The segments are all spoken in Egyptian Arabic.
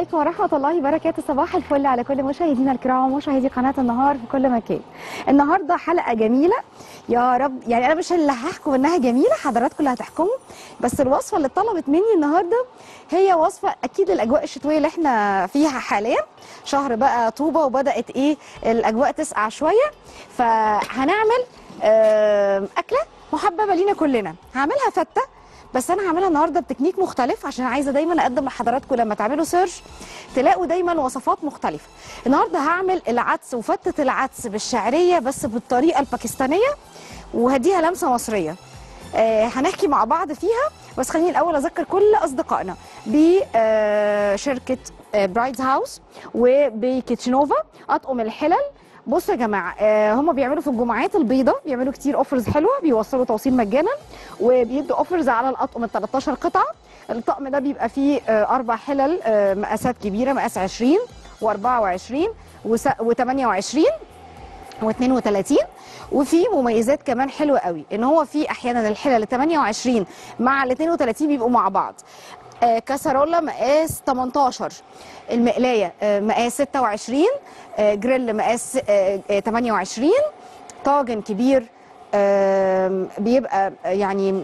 عليكم ورحمة الله وبركاته صباح الفل على كل مشاهدينا الكرام ومشاهدي قناة النهار في كل مكان النهاردة حلقة جميلة يا رب يعني أنا مش اللي هحكم إنها جميلة حضراتكم اللي هتحكموا بس الوصفة اللي اتطلبت مني النهاردة هي وصفة أكيد الأجواء الشتوية اللي احنا فيها حاليا شهر بقى طوبة وبدأت إيه الأجواء تسقع شوية فهنعمل آم، أكلة محببة لينا كلنا هعملها فتة بس انا هعملها النهارده بتكنيك مختلف عشان عايزه دايما اقدم لحضراتكم لما تعملوا سيرش تلاقوا دايما وصفات مختلفه النهارده هعمل العدس وفتة العدس بالشعريه بس بالطريقه الباكستانيه وهديها لمسه مصريه آه هنحكي مع بعض فيها بس خليني الاول اذكر كل اصدقائنا بشركه برايدز هاوس وبكيتشنوفا اطقم الحلل بصوا يا جماعه آه هم بيعملوا في الجمعات البيضاء بيعملوا كتير اوفرز حلوه بيوصلوا توصيل مجانا وبيدوا اوفرز على الاطقم ال 13 قطعه الطقم ده بيبقى فيه آه اربع حلل آه مقاسات كبيره مقاس 20 و24 و28 و32 وفي مميزات كمان حلوه قوي ان هو في احيانا الحلل ال 28 مع ال 32 بيبقوا مع بعض آه، كاسارولا مقاس 18 المقلايه آه، مقاس 26 آه، جريل مقاس آه، آه، 28 طاجن كبير آم، بيبقى يعني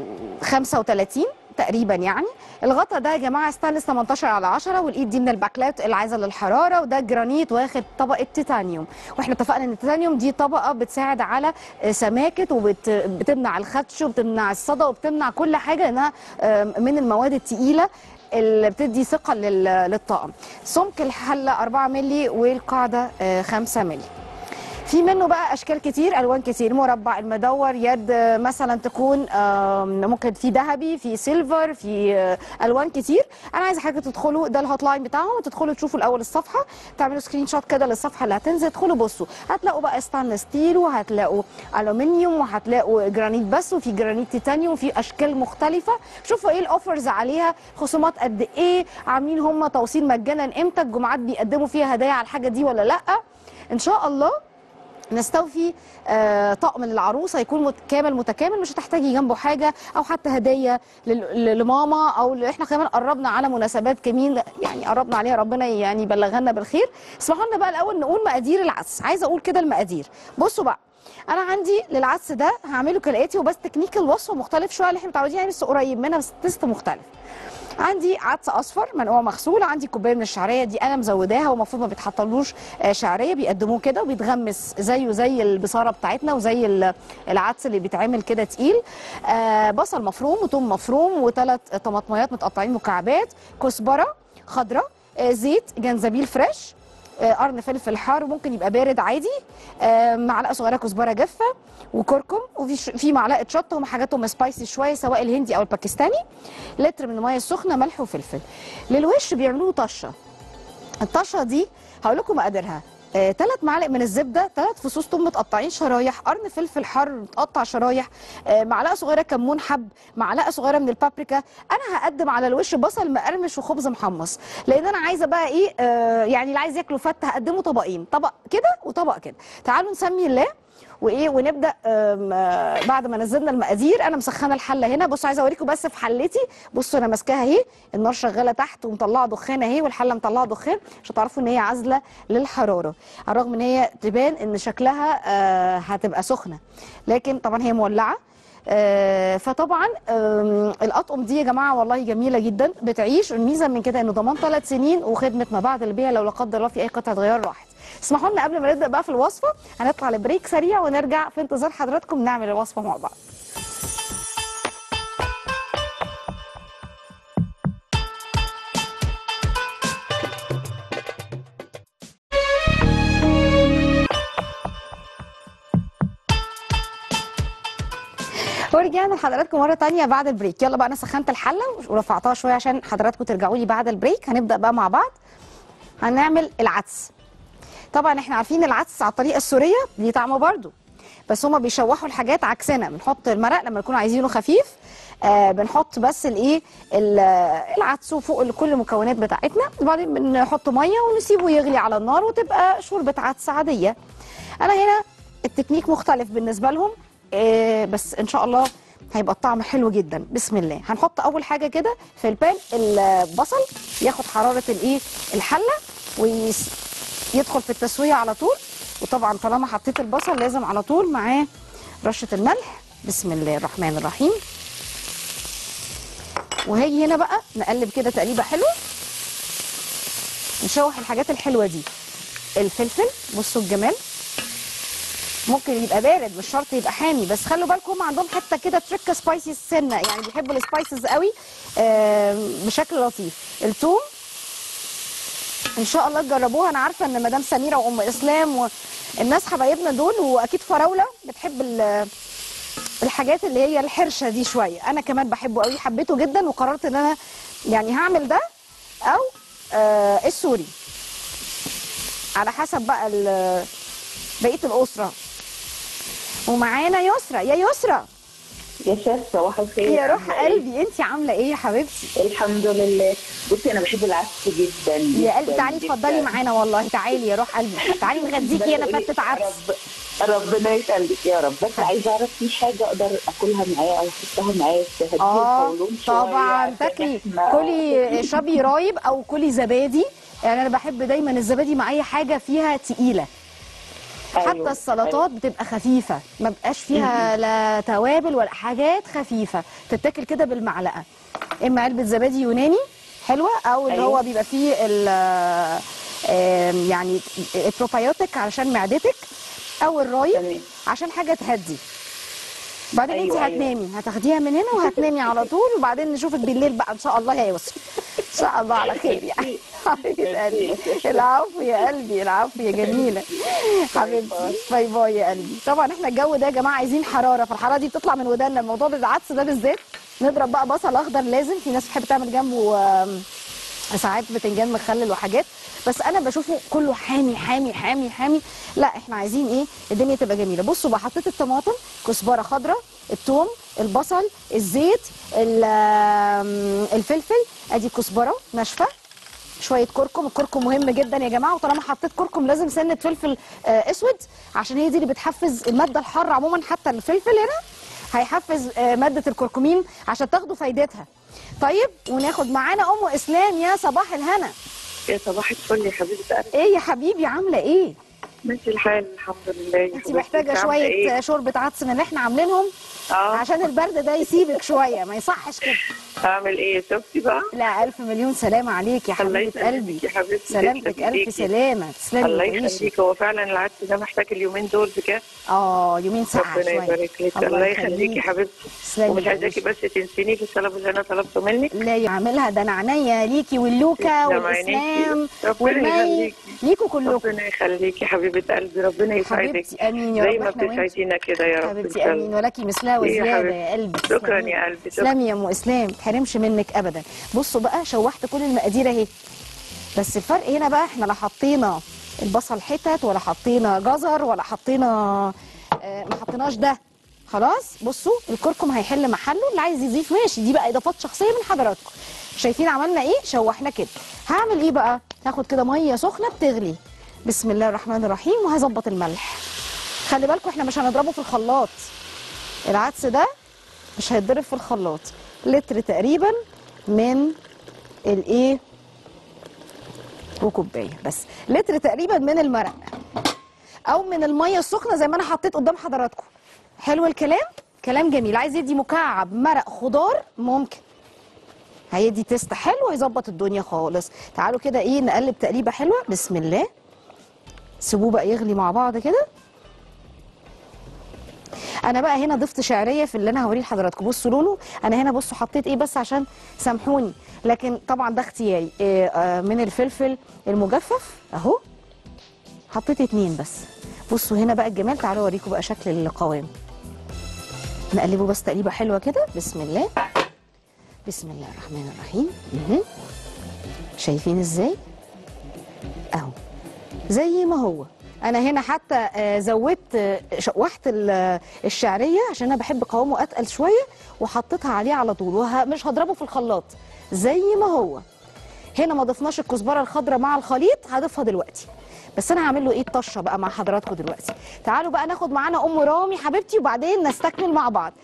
35 تقريبا يعني الغطا ده يا جماعه ستانلس 18 على 10 والايد دي من الباكلات اللي عايزه للحراره وده جرانيت واخد طبقه تيتانيوم واحنا اتفقنا ان التيتانيوم دي طبقه بتساعد على سماكه وبتمنع الخدش وبتمنع الصدى وبتمنع كل حاجه لانها آم، من المواد الثقيله اللي بتدي ثقه لل- للطقم سمك الحله 4 مللي والقاعده آه، 5 مللي في منه بقى اشكال كتير الوان كتير مربع المدور يد آه، مثلا تكون آم، ممكن في ذهبي في سيلفر في آه، الوان كتير انا عايزه حاجه تدخلوا ده الهوت لاين بتاعهم وتدخلوا تشوفوا الاول الصفحه تعملوا سكرين شوت كده للصفحه اللي هتنزل ادخلوا بصوا هتلاقوا بقى ستانلس ستيل وهتلاقوا الومنيوم وهتلاقوا جرانيت بس وفي جرانيت تيتانيوم وفي اشكال مختلفه شوفوا ايه الاوفرز عليها خصومات قد ايه عاملين هم توصيل مجانا امتى الجمعات بيقدموا فيها هدايا على الحاجه دي ولا لا ان شاء الله نستوفي آه، طقم للعروسه يكون مت- كامل متكامل مش هتحتاجي جنبه حاجه او حتى هديه لل- ل- لماما او ل- احنا كمان قربنا على مناسبات كمين يعني قربنا عليها ربنا يعني يبلغنا بالخير اسمحوا لنا بقى الاول نقول مقادير العدس عايزه اقول كده المقادير بصوا بقى انا عندي للعدس ده هعمله كالاتي وبس تكنيك الوصفه مختلف شويه اللي احنا متعودين عليه بس قريب منها بس تيست مختلف عندي عدس اصفر منقوع مغسول عندي كوبايه من الشعريه دي انا مزوداها ومفروض ما بيتحطلوش آه، شعريه بيقدموه كده وبيتغمس زيه زي البصاره بتاعتنا وزي ال- العدس اللي بيتعمل كده تقيل آه، بصل مفروم وثوم مفروم وثلاث طماطميات متقطعين مكعبات كزبره خضراء آه، زيت جنزبيل فريش آه، قرن فلفل حار وممكن يبقى بارد عادي آه، معلقه صغيره كزبره جافه وكركم وفي ش- في معلقه شطه هم حاجاتهم سبايسي شويه سواء الهندي او الباكستاني لتر من الميه السخنه ملح وفلفل للوش بيعملوه طشه الطشه دي هقول لكم مقاديرها ثلاث معالق من الزبده ثلاث فصوص ثوم متقطعين شرايح قرن فلفل حار متقطع شرايح آه، معلقه صغيره كمون حب معلقه صغيره من البابريكا انا هقدم على الوش بصل مقرمش وخبز محمص لان انا عايزه بقى ايه آه، يعني اللي عايز ياكله فته هقدمه طبقين طبق كده وطبق كده تعالوا نسمي الله وايه ونبدا آم، آه، بعد ما نزلنا المقادير انا مسخنه الحله هنا بصوا عايزه اوريكم بس في حلتي بصوا انا ماسكاها اهي النار شغاله تحت ومطلعه دخان اهي والحله مطلعه دخان عشان تعرفوا ان هي عازله للحراره على الرغم ان هي تبان ان شكلها آه، هتبقى سخنه لكن طبعا هي مولعه آه، فطبعا آم، الاطقم دي يا جماعه والله جميله جدا بتعيش الميزه من كده انه ضمان ثلاث سنين وخدمه ما بعد البيع لو لا قدر الله في اي قطعه غيار راحت اسمحوا لنا قبل ما نبدا بقى في الوصفه هنطلع لبريك سريع ونرجع في انتظار حضراتكم نعمل الوصفه مع بعض ورجعنا لحضراتكم مره تانية بعد البريك يلا بقى انا سخنت الحله ورفعتها شويه عشان حضراتكم ترجعوا لي بعد البريك هنبدا بقى مع بعض هنعمل العدس طبعا احنا عارفين العدس على الطريقه السوريه ليه طعم برضو بس هما بيشوحوا الحاجات عكسنا بنحط المرق لما نكون عايزينه خفيف آه بنحط بس الايه ال- العدس وفوق كل المكونات بتاعتنا وبعدين بنحط ميه ونسيبه يغلي على النار وتبقى شوربه عدس عاديه انا هنا التكنيك مختلف بالنسبه لهم آه بس ان شاء الله هيبقى الطعم حلو جدا بسم الله هنحط اول حاجه كده في البان البصل ياخد حراره الايه الحله ويدخل في التسويه على طول وطبعا طالما حطيت البصل لازم على طول معاه رشه الملح بسم الله الرحمن الرحيم وهاجي هنا بقى نقلب كده تقليبه حلوه نشوح الحاجات الحلوه دي الفلفل بصوا الجمال ممكن يبقى بارد مش شرط يبقى حامي بس خلوا بالكم هم عندهم حته كده تريكه سبايسي سنه يعني بيحبوا السبايسز قوي آم، بشكل لطيف الثوم ان شاء الله تجربوها انا عارفه ان مدام سميره وام اسلام والناس حبايبنا دول واكيد فراوله بتحب ال- الحاجات اللي هي الحرشه دي شويه انا كمان بحبه قوي حبيته جدا وقررت ان انا يعني هعمل ده او آه السوري على حسب بقى ال- بقيه الاسره ومعانا يسرى يا يسرى يا شيخ صباح الخير يا روح عاملة إيه؟ قلبي انت عامله ايه يا حبيبتي الحمد لله بصي انا بحب العدس جدا يا قلبي جداً تعالي جداً. اتفضلي معانا والله تعالي يا روح قلبي تعالي نغديكي هنا بقول فتة عدس رب ربنا يخليك يا رب بس عايزه اعرف في حاجه اقدر اكلها معاه او احطها معاه تهدي اه القولون شوية طبعا عشان تاكلي إحنا- كلي شابي رايب او كلي زبادي يعني انا بحب دايما الزبادي مع اي حاجه فيها تقيله أيوة، حتى السلطات بتبقى خفيفه ما بقاش فيها لا توابل ولا حاجات خفيفه تتاكل كده بالمعلقه اما علبه زبادي يوناني حلوه او اللي أيوة. هو بيبقى فيه ال آم، يعني البروبايوتيك علشان معدتك او الرايب تمام. عشان حاجه تهدي بعدين انت أيوة، أيوة. هتنامي هتاخديها من هنا وهتنامي على طول وبعدين نشوفك بالليل بقى ان شاء الله يا يسرا ان شاء الله على خير يعني حبيبه قلبي العفو يا قلبي العفو يا جميله حبيبتي باي باي يا قلبي طبعا احنا الجو ده يا جماعه عايزين حراره فالحراره دي بتطلع من ودانا الموضوع بالعدس ده بالذات نضرب بقى بصل اخضر لازم في ناس بتحب تعمل جنبه آم، ساعات بتنجان مخلل وحاجات بس انا بشوفه كله حامي حامي حامي حامي لا احنا عايزين ايه الدنيا تبقى جميله بصوا بقى حطيت الطماطم كزبره خضراء الثوم البصل الزيت ال- آم، الفلفل ادي كزبره ناشفه شويه كركم الكركم مهم جدا يا جماعه وطالما حطيت كركم لازم سنه فلفل آه، اسود عشان هي دي اللي بتحفز الماده الحاره عموما حتى الفلفل هنا هيحفز آه، ماده الكركمين عشان تاخدوا فايدتها طيب وناخد معانا ام اسلام يا صباح الهنا يا صباح الفل يا حبيبه قلبي ايه يا حبيبي عامله ايه ماشي الحال الحمد لله يا انت حبيبتي. محتاجه عاملة شويه ايه؟ شوربه عدس من اللي احنا عاملينهم اه عشان البرد ده يسيبك شويه ما يصحش كده اعمل ايه شفتي بقى لا الف مليون سلامه عليك يا الله حبيبه قلبي يسلمك يا حبيبتي سلامتك تسلمي الف ايديكي. سلامه تسلمي الله وتعيشي يخليك هو فعلا العدس ده محتاج اليومين دول بجد اه يومين ساعه ربنا شويه يبارك لك الله يخليكي يا حبيبتي تسلمي ومش يا عايزاكي حبيبتي. بس تنسيني في الطلب اللي انا طلبته منك لا يعملها ده انا عينيا ليكي واللوكا تسلم والاسلام عينيكي. ربنا والمي يخليكي. ليكوا كلكم ربنا يخليكي يا حبيبه قلبي ربنا يسعدك حبيبتي امين يا زي رب ما احنا وانت بتسعدينا كده يا رب ان حبيبتي شاء امين الله ولكي مثلها إيه يا وزياده حبيبتي. يا قلبي شكرا تسلمي. يا قلبي، شكرا. تسلمي يا ام اسلام ما تحرمش منك ابدا بصوا بقى شوحت كل المقادير اهي بس الفرق هنا بقى احنا لا حطينا البصل حتت ولا حطينا جزر ولا حطينا آه ما حطيناش ده خلاص بصوا الكركم هيحل محله اللي عايز يضيف ماشي دي بقى اضافات شخصيه من حضراتكم شايفين عملنا ايه شوحنا كده هعمل ايه بقى هاخد كده ميه سخنه بتغلي بسم الله الرحمن الرحيم وهظبط الملح خلي بالكم احنا مش هنضربه في الخلاط العدس ده مش هيتضرب في الخلاط لتر تقريبا من الايه وكوبايه بس لتر تقريبا من المرق او من الميه السخنه زي ما انا حطيت قدام حضراتكم حلو الكلام كلام جميل عايز يدي مكعب مرق خضار ممكن هيدي تيست حلو هيظبط الدنيا خالص تعالوا كده ايه نقلب تقليبه حلوه بسم الله سيبوه بقى يغلي مع بعض كده انا بقى هنا ضفت شعريه في اللي انا هوريه لحضراتكم بصوا لونه انا هنا بصوا حطيت ايه بس عشان سامحوني لكن طبعا ده اختياري إيه آه من الفلفل المجفف اهو حطيت اتنين بس بصوا هنا بقى الجمال تعالوا اوريكم بقى شكل القوام نقلبه بس تقليبه حلوه كده بسم الله بسم الله الرحمن الرحيم مهم. شايفين ازاي اهو زي ما هو انا هنا حتى آه، زودت آه، شوحت ال- الشعريه عشان انا بحب قوامه اتقل شويه وحطيتها عليه على طول ومش هضربه في الخلاط زي ما هو هنا ما ضفناش الكزبره الخضراء مع الخليط هضيفها دلوقتي بس انا هعمل له ايه الطشه بقى مع حضراتكم دلوقتي تعالوا بقى ناخد معانا ام رامي حبيبتي وبعدين نستكمل مع بعض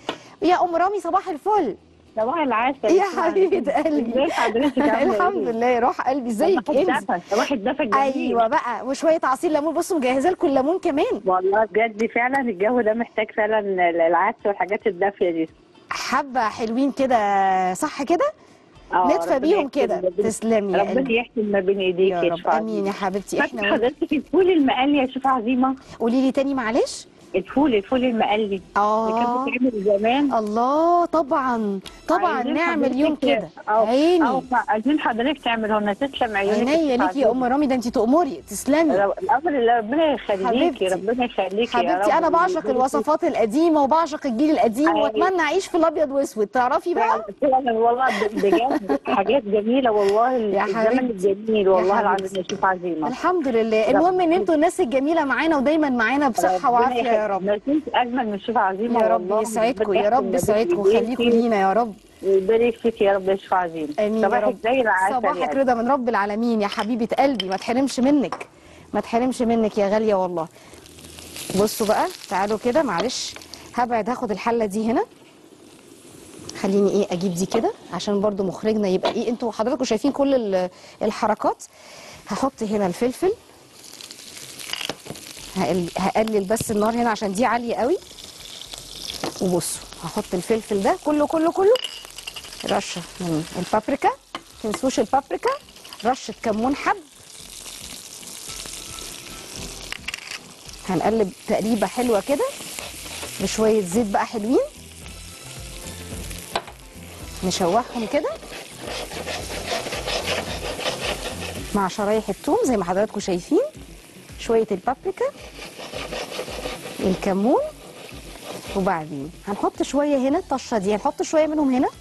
يا ام رامي صباح الفل صباح العسل يا حبيبه قلبي ازاي حضرتك عامله الحمد ايه؟ لله يا روح قلبي ازيك صباح انت الدفى صباح الدفى الجميل ايوه بقى وشويه عصير ليمون بصوا مجهزه لكم الليمون كمان والله بجد فعلا الجو ده محتاج فعلا العدس والحاجات الدافيه دي حبه حلوين كده صح كده آه، ندفى ربنا بيهم يحسن كده ما بين- تسلمي يا ربنا قلبي يحسن ما بين ايديك يا يا رب شفا امين يا حبيبتي فاكره احنا حضرتك الفول المقلي يا شوف عظيمه قولي لي تاني معلش الفول الفول المقلي اللي اه كان بيتعمل زمان الله طبعا طبعا عايزين نعمل يوم حضرتك- كده أو- أو عيني عايزين حضرتك تعمله لنا تسلم عيونك عينيا ليكي يا ام رامي ده انت تؤمري تسلمي رب- الامر اللي ربنا يخليكي حبيبتي. ربنا يخليكي يا حبيبتي رب انا بعشق ويبارك الوصفات القديمه وبعشق الجيل القديم أيوة. واتمنى اعيش في الابيض واسود تعرفي بقى فيك. فعلا والله ب- بجد حاجات جميله والله يا الزمن حبيبتي. الجميل والله يا العظيم حبيبتي. يشوف عظيمه الحمد لله المهم ان انتوا الناس الجميله معانا ودايما معانا بصحه ربنا وعافيه يخليك. يا رب ما فيش اجمل من شوف عظيمه يا رب والله. يسعدكم يا ربنا رب يحسن ما بين يسعدكم إيديكي ويخليكم لينا يا رب ويبارك فيك يا رب يشوف عظيم امين يا صباحك رب زي العسل صباحك يعني. رضا من رب العالمين يا حبيبه قلبي ما تحرمش منك ما تحرمش منك يا غاليه والله بصوا بقى تعالوا كده معلش هبعد هاخد الحله دي هنا خليني ايه اجيب دي كده عشان برضو مخرجنا يبقى ايه انتوا حضراتكم شايفين كل ال- الحركات هحط هنا الفلفل هقل- هقلل بس النار هنا عشان دي عاليه قوي وبصوا هحط الفلفل ده كله كله كله رشه من البابريكا تنسوش البابريكا رشه كمون حب هنقلب تقليبه حلوه كده بشويه زيت بقى حلوين نشوحهم كده مع شرايح الثوم زي ما حضراتكم شايفين شويه البابريكا الكمون وبعدين هنحط شويه هنا الطشه دي هنحط شويه منهم هنا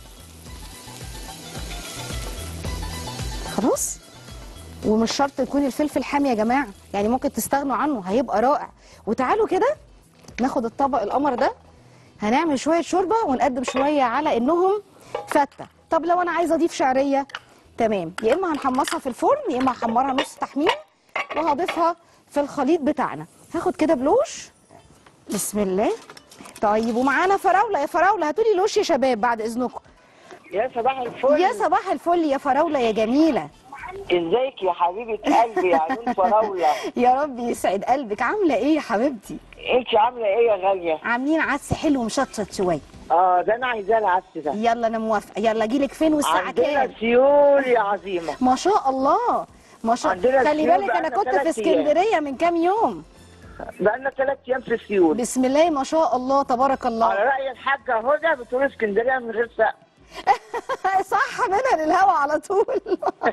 خلاص ومش شرط يكون الفلفل حامي يا جماعه يعني ممكن تستغنوا عنه هيبقى رائع وتعالوا كده ناخد الطبق القمر ده هنعمل شويه شوربه ونقدم شويه على انهم فته طب لو انا عايزه اضيف شعريه تمام يا اما هنحمصها في الفرن يا اما هحمرها نص تحمير وهضيفها في الخليط بتاعنا هاخد كده بلوش بسم الله طيب ومعانا فراوله يا فراوله هاتوا لي لوش يا شباب بعد اذنكم يا صباح الفل يا صباح الفل يا فراوله يا جميله ازيك يا حبيبه قلبي يا عيون فراوله يا رب يسعد قلبك عامله ايه يا حبيبتي انت عامله ايه يا غاليه عاملين عدس حلو مشطشط شويه اه ده انا عايزاه العدس ده يلا انا موافقه يلا اجيلك فين والساعه عندنا كام سيول يا عظيمه ما شاء الله ما شاء عندنا خلي سيول بالك انا بقالنا كنت في تلات أيام. اسكندريه من كام يوم بقالنا ثلاث ايام في السيول بسم الله ما شاء الله تبارك على الله راي الحاجه هدى بتقول اسكندريه من غير سقف صح منها للهوا على طول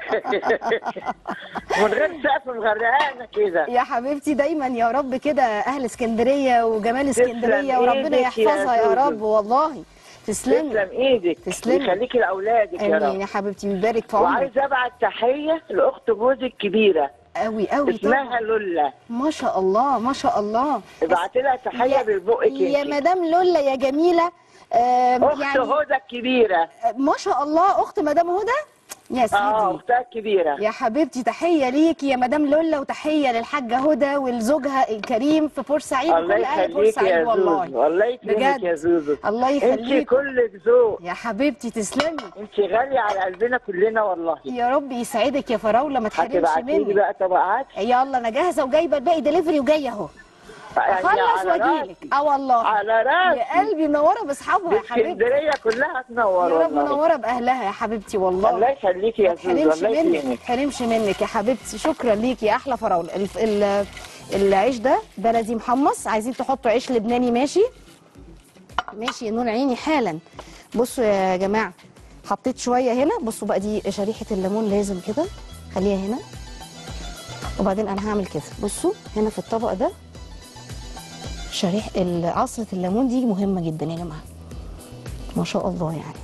من غير سقف مغرقانا كده يا حبيبتي دايما يا رب كده اهل اسكندريه وجمال تسلم اسكندريه وربنا إيدك يا يحفظها يا زوزو. رب والله تسلمي تسلم ايدك تسلمي. ويخليكي لاولادك يا امين رب يا حبيبتي ويبارك في عمرك وعايزه ابعت تحيه لاخت جوزي الكبيره قوي قوي اسمها طبعا لولا ما شاء الله ما شاء الله ابعت لها تحيه يا- بالبق يا كده مدام لولا يا جميله آم، اخت يعني هدى الكبيره ما شاء الله اخت مدام هدى يا اه سيدي اختها الكبيره يا حبيبتي تحيه ليكي يا مدام لولا وتحيه للحاجه هدى ولزوجها الكريم في بورسعيد الله وكل اهل يخليك بورسعيد يا والله زوزو الله يكرمك بجد. يا زوزو الله انت يخليك كلك ذوق يا حبيبتي تسلمي انت غاليه على قلبنا كلنا والله يا رب يسعدك يا فراوله ما تحرمش هتبعتي لي مني بقى طبقات يلا انا جاهزه وجايبه الباقي دليفري وجايه اهو يعني اخلص على واجيلك راسي. اه والله على يا راسي قلبي منوره باصحابها يا حبيبتي اسكندريه كلها تنور يا رب والله منوره باهلها يا حبيبتي والله الله يخليكي يا ما زوزو تحرمش الله منك ما يكرمك تحرمش منك يا حبيبتي شكرا ليكي يا احلى فراوله الف... ال... العيش ده بلدي محمص عايزين تحطوا عيش لبناني ماشي ماشي نور عيني حالا بصوا يا جماعه حطيت شويه هنا بصوا بقى دي شريحه الليمون لازم كده خليها هنا وبعدين انا هعمل كده بصوا هنا في الطبق ده شريح ال- عصره الليمون دي مهمه جدا يا جماعه ما شاء الله يعني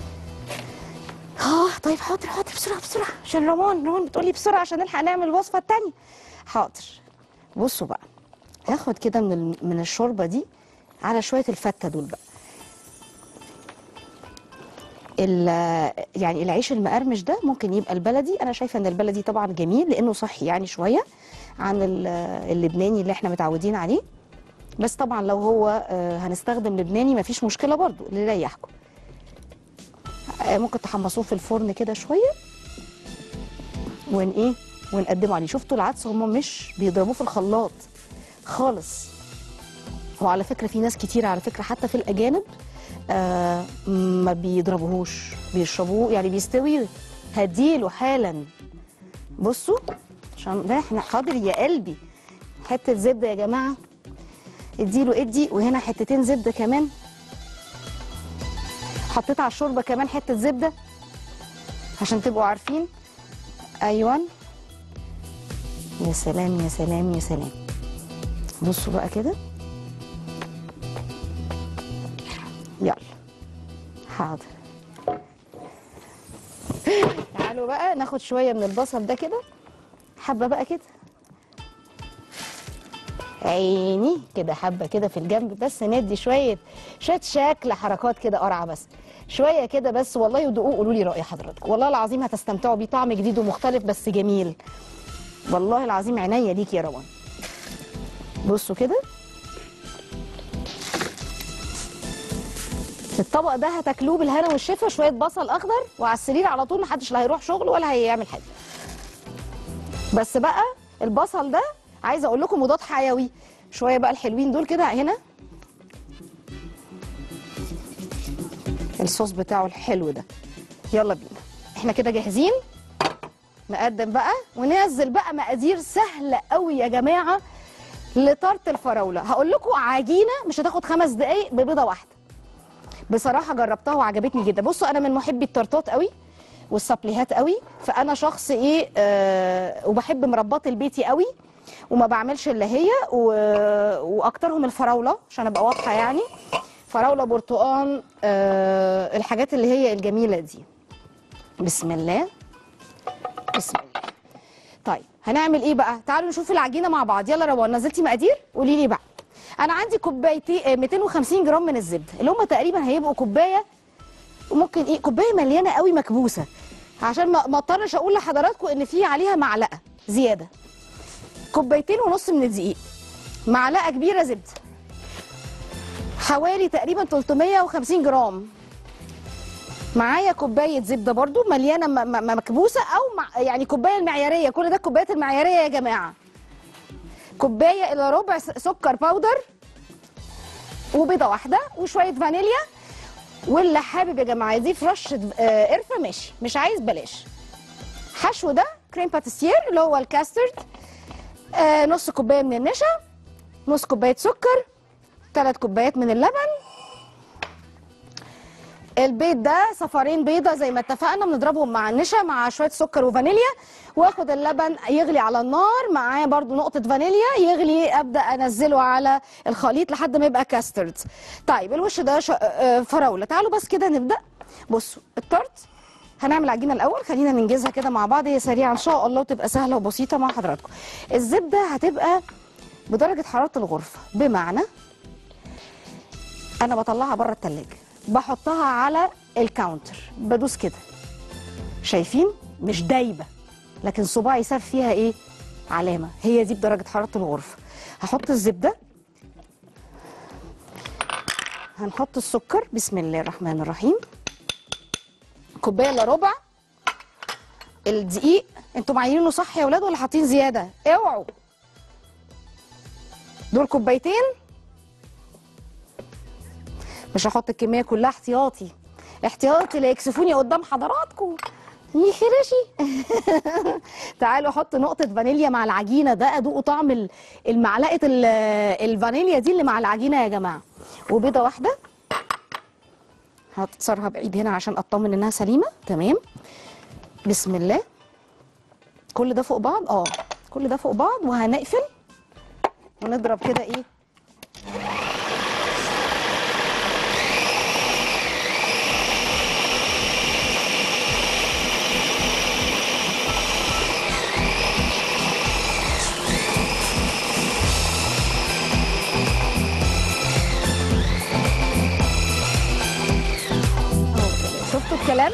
اه طيب حاضر حاضر بسرعه بسرعه عشان رمان رمان بتقولي بسرعه عشان نلحق نعمل الوصفه التانيه حاضر بصوا بقى هاخد كده من ال- من الشوربه دي على شويه الفته دول بقى ال- يعني العيش المقرمش ده ممكن يبقى البلدي انا شايفه ان البلدي طبعا جميل لانه صحي يعني شويه عن ال- اللبناني اللي احنا متعودين عليه بس طبعا لو هو آه، هنستخدم لبناني مفيش مشكله برضو اللي يريحكم آه، ممكن تحمصوه في الفرن كده شويه ون ايه ونقدمه عليه شفتوا العدس هم مش بيضربوه في الخلاط خالص وعلى فكره في ناس كتير على فكره حتى في الاجانب آه ما بيضربوهوش بيشربوه يعني بيستوي هديله حالا بصوا عشان ده احنا حاضر يا قلبي حته زبده يا جماعه اديله ادي وهنا حتتين زبده كمان حطيت على الشوربه كمان حته زبده عشان تبقوا عارفين ايوه يا سلام يا سلام يا سلام بصوا بقى كده يلا حاضر تعالوا بقى ناخد شويه من البصل ده كده حبه بقى كده عيني كده حبه كده في الجنب بس ندي شويه شويه شكل حركات كده قرعه بس شويه كده بس والله ودقوق قولوا لي راي حضرتك والله العظيم هتستمتعوا بيه طعم جديد ومختلف بس جميل والله العظيم عينيا ليك يا روان بصوا كده الطبق ده هتاكلوه بالهنا والشفا شويه بصل اخضر وعلى السرير على طول محدش لا هيروح شغل ولا هيعمل حاجه بس بقى البصل ده عايزه اقول لكم مضاد حيوي شويه بقى الحلوين دول كده هنا الصوص بتاعه الحلو ده يلا بينا احنا كده جاهزين نقدم بقى وننزل بقى مقادير سهله قوي يا جماعه لطرط الفراوله هقول لكم عجينه مش هتاخد خمس دقايق ببيضه واحده بصراحه جربتها وعجبتني جدا بصوا انا من محبي التورتات قوي والسابليهات قوي فانا شخص ايه آه وبحب مربات البيتي قوي وما بعملش الا هي و... واكترهم الفراوله عشان ابقى واضحه يعني فراوله برتقان آه الحاجات اللي هي الجميله دي بسم الله بسم الله طيب هنعمل ايه بقى تعالوا نشوف العجينه مع بعض يلا روان نزلتي مقادير قولي لي بقى انا عندي كوبايتي آه، 250 جرام من الزبده اللي هم تقريبا هيبقوا كوبايه وممكن ايه كوبايه مليانه قوي مكبوسه عشان ما ما اضطرش اقول لحضراتكم ان في عليها معلقه زياده كوبايتين ونص من الدقيق معلقه كبيره زبده حوالي تقريبا 350 جرام معايا كوبايه زبده برضو مليانه م- م- مكبوسه او مع يعني كوبايه المعياريه كل ده الكوبايات المعياريه يا جماعه كوبايه الا ربع س- سكر باودر وبيضه واحده وشويه فانيليا واللي حابب يا جماعه يضيف رشه آه، قرفه ماشي مش عايز بلاش حشو ده كريم باتيسير اللي هو الكاسترد آه نص كوبايه من النشا نص كوبايه سكر ثلاث كوبايات من اللبن البيض ده صفارين بيضه زي ما اتفقنا بنضربهم مع النشا مع شويه سكر وفانيليا واخد اللبن يغلي على النار معاه برضو نقطه فانيليا يغلي ابدا انزله على الخليط لحد ما يبقى كاسترد طيب الوش ده ش- آه، فراوله تعالوا بس كده نبدا بصوا التورت هنعمل عجينه الاول خلينا ننجزها كده مع بعض هي سريعه ان شاء الله وتبقى سهله وبسيطه مع حضراتكم الزبده هتبقى بدرجه حراره الغرفه بمعنى انا بطلعها بره التلاجة بحطها على الكاونتر بدوس كده شايفين مش دايبه لكن صباعي ساب فيها ايه علامه هي دي بدرجه حراره الغرفه هحط الزبده هنحط السكر بسم الله الرحمن الرحيم كوبايه الا ربع الدقيق انتوا معينينه صح يا ولاد ولا حاطين زياده اوعوا دول كوبايتين مش هحط الكميه كلها احتياطي احتياطي لا يكسفوني قدام حضراتكم يخرشي تعالوا احط نقطه فانيليا مع العجينه ده ادوقوا طعم ال- المعلقه ال- الفانيليا دي اللي مع العجينه يا جماعه وبيضه واحده هتصرها بعيد هنا عشان اطمن انها سليمه تمام بسم الله كل ده فوق بعض اه كل ده فوق بعض وهنقفل ونضرب كده ايه أهو كده. شفتوا الكلام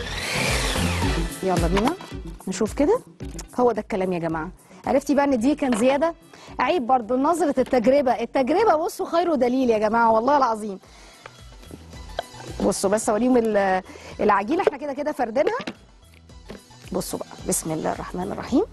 يلا بينا نشوف كده هو ده الكلام يا جماعه عرفتي بقى ان دي كان زياده عيب برضو نظره التجربه التجربه بصوا خير دليل يا جماعه والله العظيم بصوا بس اوريهم ال- العجينه احنا كده كده فردينها بصوا بقى بسم الله الرحمن الرحيم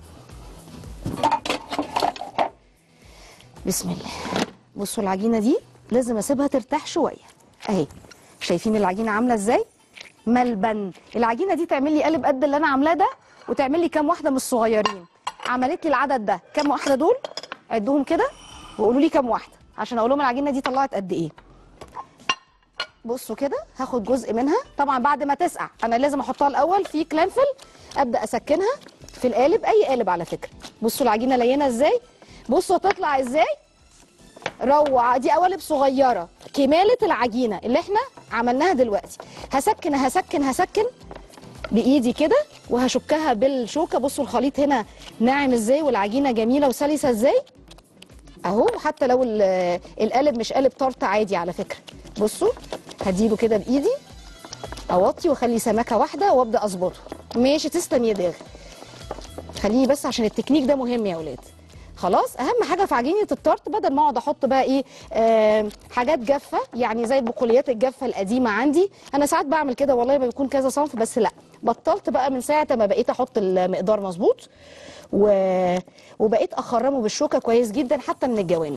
بسم الله بصوا العجينه دي لازم اسيبها ترتاح شويه اهي شايفين العجينه عامله ازاي ملبن العجينه دي تعمل لي قالب قد اللي انا عاملاه ده وتعمل لي كام واحده من الصغيرين عملت لي العدد ده كام واحده دول عدهم كده وقولوا لي كام واحده عشان اقول لهم العجينه دي طلعت قد ايه بصوا كده هاخد جزء منها طبعا بعد ما تسقع انا لازم احطها الاول في كلانفل ابدا اسكنها في القالب اي قالب على فكره بصوا العجينه لينه ازاي بصوا تطلع ازاي روعه دي قوالب صغيره كماله العجينه اللي احنا عملناها دلوقتي هسكن هسكن هسكن بايدي كده وهشكها بالشوكه بصوا الخليط هنا ناعم ازاي والعجينه جميله وسلسه ازاي اهو حتى لو ال- القالب مش قالب طرط عادي على فكره بصوا هديله كده بايدي اوطي واخلي سمكه واحده وابدا اظبطه ماشي تسلم يا داغ خليني بس عشان التكنيك ده مهم يا اولاد خلاص اهم حاجه في عجينه التارت بدل ما اقعد احط بقى ايه آه حاجات جافه يعني زي البقوليات الجافه القديمه عندي انا ساعات بعمل كده والله ما بيكون كذا صنف بس لا بطلت بقى من ساعه ما بقيت احط المقدار مظبوط و... وبقيت اخرمه بالشوكه كويس جدا حتى من الجوانب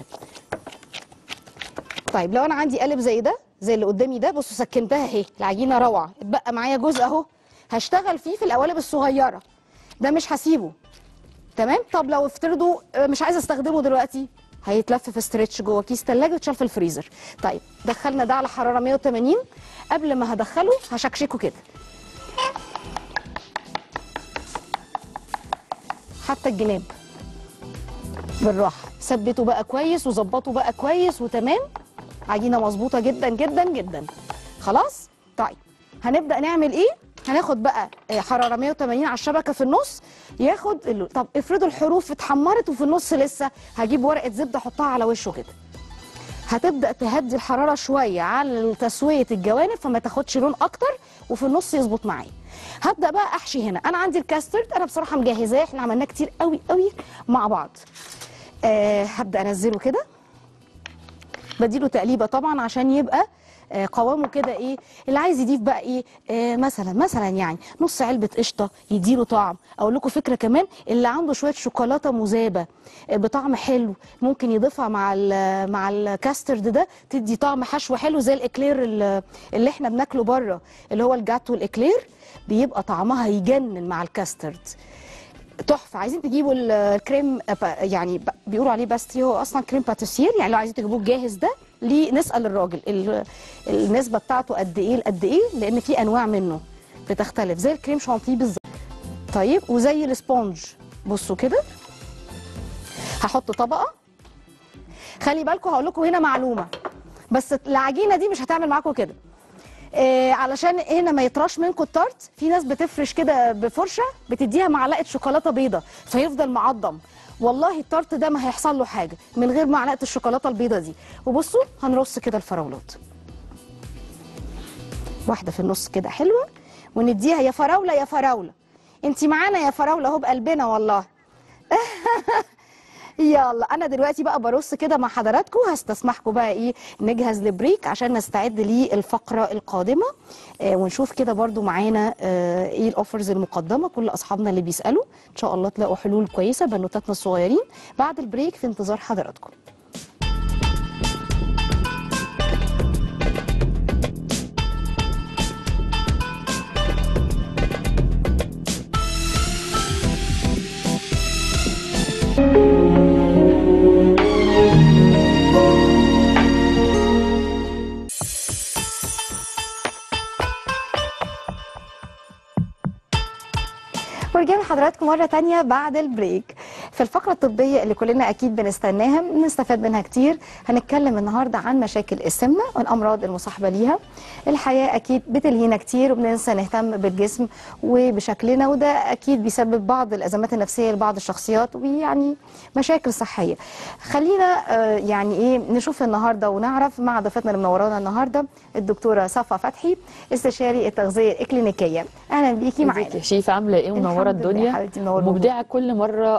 طيب لو انا عندي قالب زي ده زي اللي قدامي ده بصوا سكنتها اهي العجينه روعه اتبقى معايا جزء اهو هشتغل فيه في القوالب الصغيره ده مش هسيبه تمام طب لو افترضوا آه، مش عايزه استخدمه دلوقتي هيتلف في استرتش جوه كيس ثلاجه ويتشال في الفريزر طيب دخلنا ده على حراره 180 قبل ما هدخله هشكشكه كده حتى الجناب بالراحه ثبته بقى كويس وظبطه بقى كويس وتمام عجينه مظبوطه جدا جدا جدا خلاص طيب هنبدا نعمل ايه هناخد بقى آه، حراره 180 على الشبكه في النص ياخد ال... طب افرضوا الحروف اتحمرت وفي النص لسه هجيب ورقه زبده احطها على وشه كده هتبدا تهدي الحراره شويه على تسويه الجوانب فما تاخدش لون اكتر وفي النص يظبط معايا هبدا بقى احشي هنا انا عندي الكاسترد انا بصراحه مجهزاه احنا عملناه كتير قوي قوي مع بعض آه هبدا انزله كده بديله تقليبه طبعا عشان يبقى آه، قوامه كده ايه اللي عايز يضيف بقى ايه آه مثلا مثلا يعني نص علبه قشطه يديله طعم اقول لكم فكره كمان اللي عنده شويه شوكولاته مذابه آه، بطعم حلو ممكن يضيفها مع ال مع الكاسترد ده تدي طعم حشو حلو زي الاكلير اللي اللي احنا بناكله بره اللي هو الجاتو الاكلير بيبقى طعمها يجنن مع الكاسترد تحفه عايزين تجيبوا ال- الكريم أب- يعني ب- بيقولوا عليه باستي هو اصلا كريم باتيسير يعني لو عايزين تجيبوه جاهز ده ليه نسال الراجل ال- النسبه بتاعته قد ايه لقد ايه لان في انواع منه بتختلف زي الكريم شانتيه بالظبط طيب وزي السبونج بصوا كده هحط طبقه خلي بالكم هقول لكم هنا معلومه بس العجينه دي مش هتعمل معاكم كده آه علشان هنا ما يطرش منكم التارت في ناس بتفرش كده بفرشه بتديها معلقه شوكولاته بيضه فيفضل معضم والله التارت ده ما هيحصل له حاجه من غير معلقه الشوكولاته البيضه دي وبصوا هنرص كده الفراولات واحده في النص كده حلوه ونديها يا فراوله يا فراوله انت معانا يا فراوله اهو بقلبنا والله يلا انا دلوقتي بقى برص كده مع حضراتكم هستسمحكم بقى ايه نجهز لبريك عشان نستعد للفقره القادمه آه ونشوف كده برضو معانا آه ايه الاوفرز المقدمه كل اصحابنا اللي بيسالوا ان شاء الله تلاقوا حلول كويسه بنوتاتنا الصغيرين بعد البريك في انتظار حضراتكم ورجعنا لحضراتكم مرة تانية بعد البريك في الفقرة الطبية اللي كلنا أكيد بنستناها بنستفاد منها كتير هنتكلم النهاردة عن مشاكل السمنة والأمراض المصاحبة ليها الحياة أكيد بتلهينا كتير وبننسى نهتم بالجسم وبشكلنا وده أكيد بيسبب بعض الأزمات النفسية لبعض الشخصيات ويعني مشاكل صحية خلينا آه، يعني إيه نشوف النهاردة ونعرف مع ضيفتنا اللي منورانا النهاردة الدكتورة صفا فتحي استشاري التغذية الإكلينيكية أهلا بيكي معانا ازيك يا شيف عامله ايه منوره الحمد لله الدنيا حبيبتي، منور مبدعه كل مره اكتر من اللي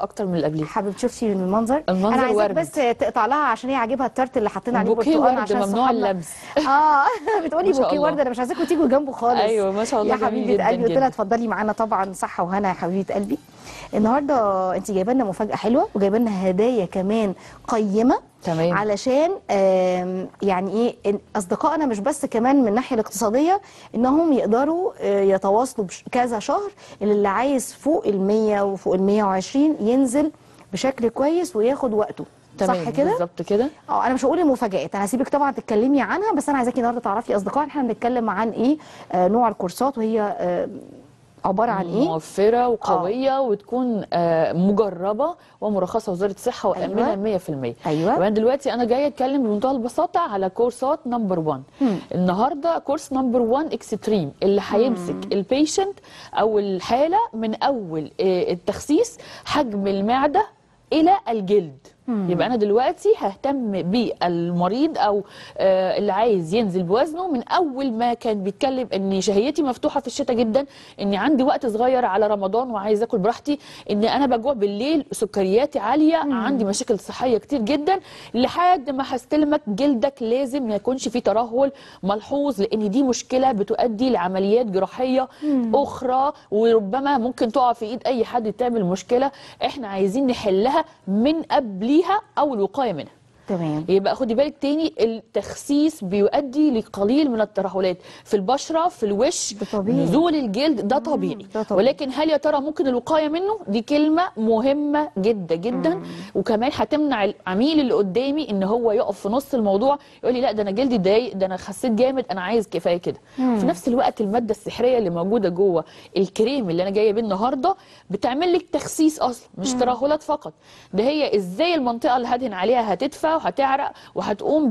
اللي قبليه حابب شوفي المنظر المنظر انا عايزاك ورد. بس تقطع لها عشان هي عاجبها التارت اللي حاطين عليه بوكيه برتقال ورد عشان ممنوع صحابنا- اللمس اه بتقولي ما شاء بوكيه الله. ورد انا مش عايزاكم تيجوا جنبه خالص ايوه ما شاء الله يا جميل حبيبه جدا قلبي قلت لها جدا. اتفضلي معانا طبعا صحه وهنا يا حبيبه قلبي النهارده انت جايبه لنا مفاجاه حلوه وجايبه لنا هدايا كمان قيمه تمام. علشان آم، يعني ايه إن اصدقائنا مش بس كمان من الناحيه الاقتصاديه انهم يقدروا آه، يتواصلوا بش- كذا شهر اللي عايز فوق ال 100 وفوق ال 120 ينزل بشكل كويس وياخد وقته تمام صح كده؟ بالظبط كده اه انا مش هقول المفاجآت انا هسيبك طبعا تتكلمي عنها بس انا عايزاكي النهارده تعرفي اصدقائنا احنا بنتكلم عن ايه آه نوع الكورسات وهي آه عباره عن ايه موفره وقويه وتكون آه، مجربه ومرخصه وزاره الصحه وامنه أيوة. 100% أيوة. يبقى دلوقتي انا جايه اتكلم بمنتهى البساطه على كورسات نمبر 1 النهارده كورس نمبر 1 اكستريم اللي هيمسك البيشنت او الحاله من اول آه، التخسيس حجم المعده الى الجلد يبقى انا دلوقتي ههتم بالمريض او آه، اللي عايز ينزل بوزنه من اول ما كان بيتكلم ان شهيتي مفتوحه في الشتاء جدا ان عندي وقت صغير على رمضان وعايز اكل براحتي ان انا بجوع بالليل سكرياتي عاليه عندي مشاكل صحيه كتير جدا لحد ما هستلمك جلدك لازم ما يكونش فيه ترهل ملحوظ لان دي مشكله بتؤدي لعمليات جراحيه اخرى وربما ممكن تقع في ايد اي حد تعمل مشكله احنا عايزين نحلها من قبليها او الوقايه منها تمام يبقى خدي بالك تاني التخسيس بيؤدي لقليل من الترهلات في البشره في الوش ده طبيعي. نزول الجلد ده طبيعي. ده طبيعي. ولكن هل يا ترى ممكن الوقايه منه دي كلمه مهمه جدا جدا وكمان هتمنع العميل اللي قدامي ان هو يقف في نص الموضوع يقول لي لا ده انا جلدي ضايق ده انا خسيت جامد انا عايز كفايه كده في نفس الوقت الماده السحريه اللي موجوده جوه الكريم اللي انا جايه بيه النهارده بتعمل لك تخسيس اصلا مش ترهلات فقط ده هي ازاي المنطقه اللي هدهن عليها هتدفى وهتعرق وهتقوم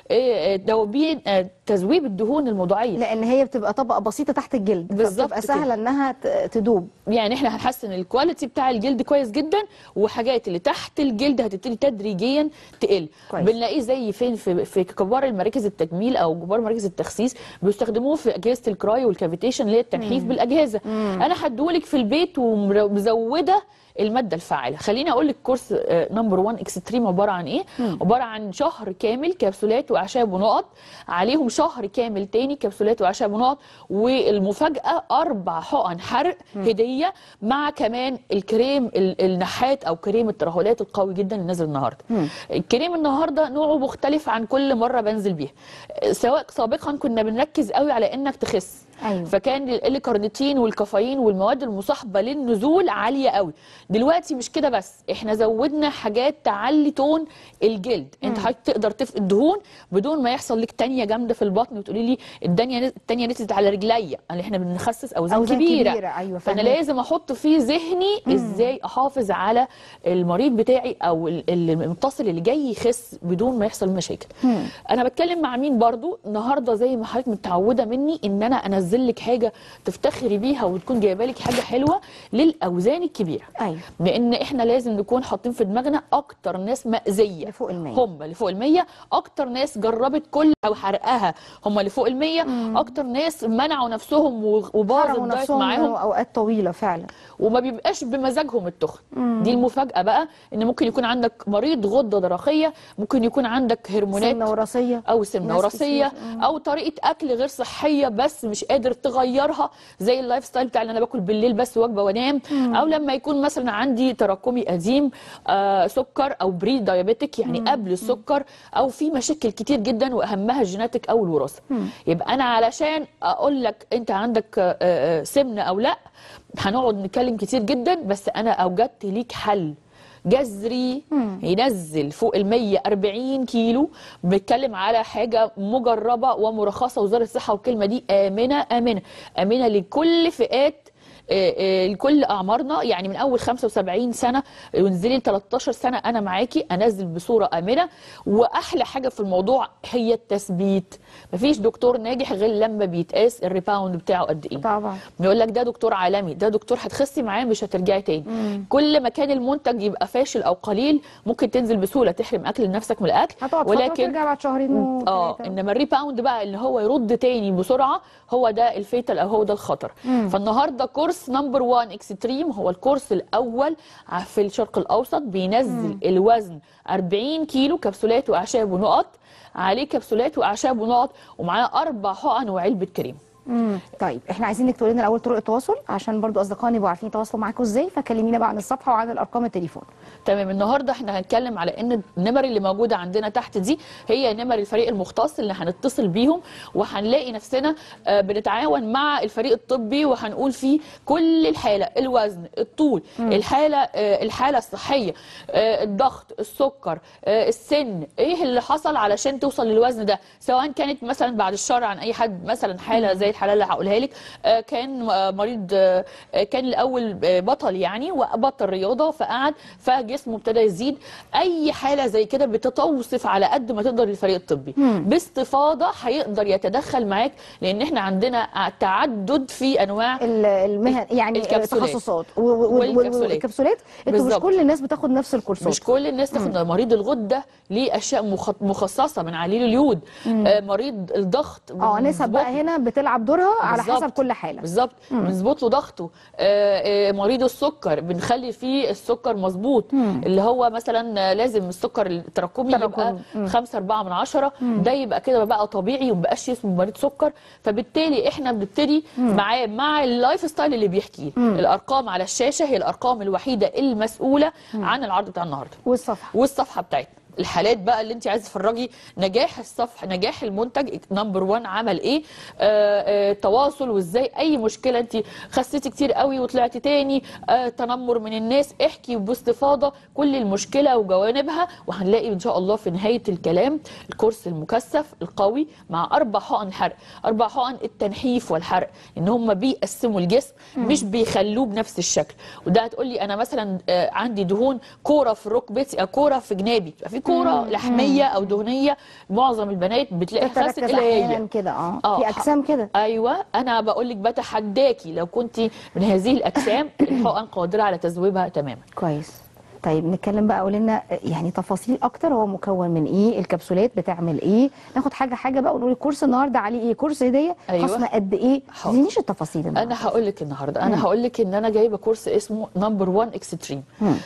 بتوبين تذويب الدهون الموضعيه لان هي بتبقى طبقه بسيطه تحت الجلد بالظبط فبتبقى كده. سهله انها ت- تدوب يعني احنا هنحسن الكواليتي بتاع الجلد كويس جدا وحاجات اللي تحت الجلد هتبتدي تدريجيا تقل كويس. بنلاقيه زي فين في, في كبار المراكز التجميل او كبار مراكز التخسيس بيستخدموه في اجهزه الكراي والكافيتيشن اللي هي التنحيف بالاجهزه انا هدولك في البيت ومزوده الماده الفعاله خليني اقول لك كورس نمبر 1 اكستريم عباره عن ايه عباره عن شهر كامل كبسولات واعشاب ونقط عليهم شهر كامل تاني كبسولات واعشاب ونقط والمفاجاه اربع حقن حرق هديه مع كمان الكريم ال- النحات او كريم الترهلات القوي جدا اللي نازل النهارده الكريم النهارده نوعه مختلف عن كل مره بنزل بيها سواء سابقا كنا بنركز قوي على انك تخس أيوة. فكان الكارنيتين والكافيين والمواد المصاحبه للنزول عاليه قوي دلوقتي مش كده بس احنا زودنا حاجات تعلي تون الجلد انت حضرتك تقدر تفقد دهون بدون ما يحصل لك تانية جامده في البطن وتقولي لي الدنيا التانية نزلت على رجليا اللي احنا بنخسس اوزان, أوزان كبيره, كبيرة، أيوة، فانا فاهمك. لازم احط في ذهني ازاي احافظ على المريض بتاعي او ال- المتصل اللي جاي يخس بدون ما يحصل مشاكل انا بتكلم مع مين برضو النهارده زي ما حضرتك متعوده مني ان انا انزل لك حاجه تفتخري بيها وتكون جايبه لك حاجه حلوه للاوزان الكبيره أيوة. لان احنا لازم نكون حاطين في دماغنا اكتر ناس مأذيه اللي فوق المية. هم اللي فوق المية اكتر ناس جربت كل او حرقها هم اللي فوق المية اكتر ناس منعوا نفسهم و- وباظ حرموا الدايت نفسهم معاهم اوقات طويله فعلا وما بيبقاش بمزاجهم التخن دي المفاجاه بقى ان ممكن يكون عندك مريض غده درقيه ممكن يكون عندك هرمونات سمنه وراثيه او سمنه ناس وراثيه كتير. او طريقه اكل غير صحيه بس مش قادر تغيرها زي اللايف ستايل بتاع ان انا باكل بالليل بس وجبه وانام او لما يكون مثلا عندي تراكمي قديم آه سكر او بري دايابيتك يعني قبل السكر او في مشاكل كتير جدا واهمها الجيناتيك او الوراثه يبقى انا علشان اقول لك انت عندك آه، آه، سمنه او لا هنقعد نتكلم كتير جدا بس انا اوجدت ليك حل جذري ينزل فوق ال 140 كيلو بنتكلم على حاجه مجربه ومرخصه وزاره الصحه والكلمه دي امنه امنه امنه لكل فئات آه، آه، لكل اعمارنا يعني من اول 75 سنه وانزلي ل 13 سنه انا معاكي انزل بصوره امنه واحلى حاجه في الموضوع هي التثبيت مفيش دكتور ناجح غير لما بيتقاس الريباوند بتاعه قد ايه طبعا بيقول لك ده دكتور عالمي ده دكتور هتخسي معاه مش هترجعي تاني كل ما كان المنتج يبقى فاشل او قليل ممكن تنزل بسهوله تحرم اكل لنفسك من الاكل هتقعد فتره ولكن وترجع بعد شهرين اه وتلاتة. انما الريباوند بقى اللي هو يرد تاني بسرعه هو ده الفيتال او هو ده الخطر فالنهارده كورس كورس نمبر 1 اكستريم هو الكورس الاول ع- في الشرق الاوسط بينزل الوزن 40 كيلو كبسولات واعشاب ونقط عليه كبسولات واعشاب ونقط ومعاه اربع حقن وعلبه كريم مم. طيب احنا عايزينك تقولي لنا الاول طرق التواصل عشان برضو اصدقائنا يبقوا عارفين يتواصلوا معاكم ازاي فكلمينا بقى عن الصفحه وعن الارقام التليفون تمام النهارده احنا هنتكلم على ان النمر اللي موجوده عندنا تحت دي هي نمر الفريق المختص اللي هنتصل بيهم وهنلاقي نفسنا آه، بنتعاون مع الفريق الطبي وهنقول فيه كل الحاله الوزن الطول الحاله آه، الحاله الصحيه آه، الضغط السكر آه، السن ايه اللي حصل علشان توصل للوزن ده سواء كانت مثلا بعد الشر عن اي حد مثلا حاله زي الحاله اللي هقولها لك آه، كان آه، مريض آه، آه، كان الاول آه، بطل يعني وبطل رياضه فقعد فجسمه ابتدى يزيد اي حاله زي كده بتتوصف على قد ما تقدر الفريق الطبي باستفاضه هيقدر يتدخل معاك لان احنا عندنا تعدد في انواع ال- المهن يعني الكبسولات. التخصصات و- و- و- والكبسولات. والكبسولات انتوا مش بالظبط. كل الناس بتاخد نفس الكورسات مش كل الناس تاخد مريض الغده ليه اشياء مخ- مخصصه من عليل اليود آه مريض الضغط اه نسب بقى بنظبط- هنا بتلعب دورها على بالظبط. حسب كل حاله بالظبط بنظبط له ضغطه آه، آه، مريض السكر بنخلي فيه السكر مظبوط اللي هو مثلا آه، لازم السكر التراكمي يبقى تراكمي. 5 4 من عشرة ده يبقى كده بقى طبيعي ومبقاش اسمه مريض سكر فبالتالي احنا بنبتدي معاه مع اللايف ستايل اللي بيحكيه الارقام على الشاشه هي الارقام الوحيده المسؤوله عن العرض بتاع النهارده والصفحه والصفحه بتاعتنا الحالات بقى اللي انت عايزه تفرجي نجاح الصفحه نجاح المنتج نمبر 1 عمل ايه آه آه تواصل وازاي اي مشكله انت خسيتي كتير قوي وطلعتي تاني آه تنمر من الناس احكي باستفاضه كل المشكله وجوانبها وهنلاقي ان شاء الله في نهايه الكلام الكورس المكثف القوي مع اربع حقن حرق اربع حقن التنحيف والحرق ان هم بيقسموا الجسم مش بيخلوه بنفس الشكل وده هتقول لي انا مثلا آه، عندي دهون كوره في ركبتي او كوره في جنابي يبقى في كوره لحميه او دهنيه معظم البنات بتلاقي خست تتركز اللي هي احيانا كده اه آه، في اجسام كده ايوه انا بقول لك بتحداكي لو كنت من هذه الاجسام الحقن قادره على تذويبها تماما كويس طيب نتكلم بقى قول لنا يعني تفاصيل اكتر هو مكون من ايه الكبسولات بتعمل ايه ناخد حاجه حاجه بقى ونقول الكورس النهارده عليه ايه كورس هديه أيوة. خصم قد ايه ما حاضر. تدينيش التفاصيل النهاردة. انا هقول لك النهارده انا هقول لك ان انا جايبه كورس اسمه نمبر 1 اكستريم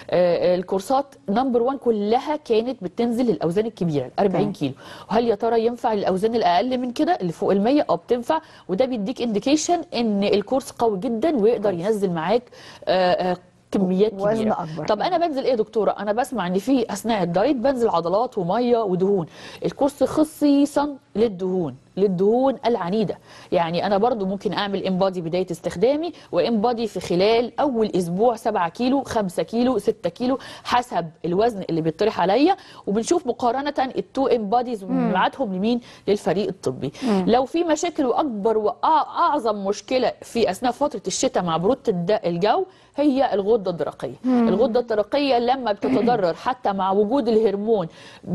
آه الكورسات نمبر 1 كلها كانت بتنزل للاوزان الكبيره ال 40 تمام. كيلو وهل يا ترى ينفع للاوزان الاقل من كده اللي فوق ال 100 اه بتنفع وده بيديك انديكيشن ان الكورس قوي جدا ويقدر ينزل معاك آه آه كميات وزن كبيره أكبر. طب انا بنزل ايه يا دكتوره انا بسمع ان في اثناء الدايت بنزل عضلات وميه ودهون الكورس خصيصا للدهون للدهون العنيده يعني انا برضو ممكن اعمل انبادي بدايه استخدامي وانبادي في خلال اول اسبوع 7 كيلو 5 كيلو 6 كيلو حسب الوزن اللي بيطرح عليا وبنشوف مقارنه التو انباديز ونبعتهم لمين للفريق الطبي لو في مشاكل واكبر واعظم مشكله في اثناء فتره الشتاء مع بروده الد- الجو هي الغده الدرقيه الغده الدرقيه لما بتتضرر حتى مع وجود الهرمون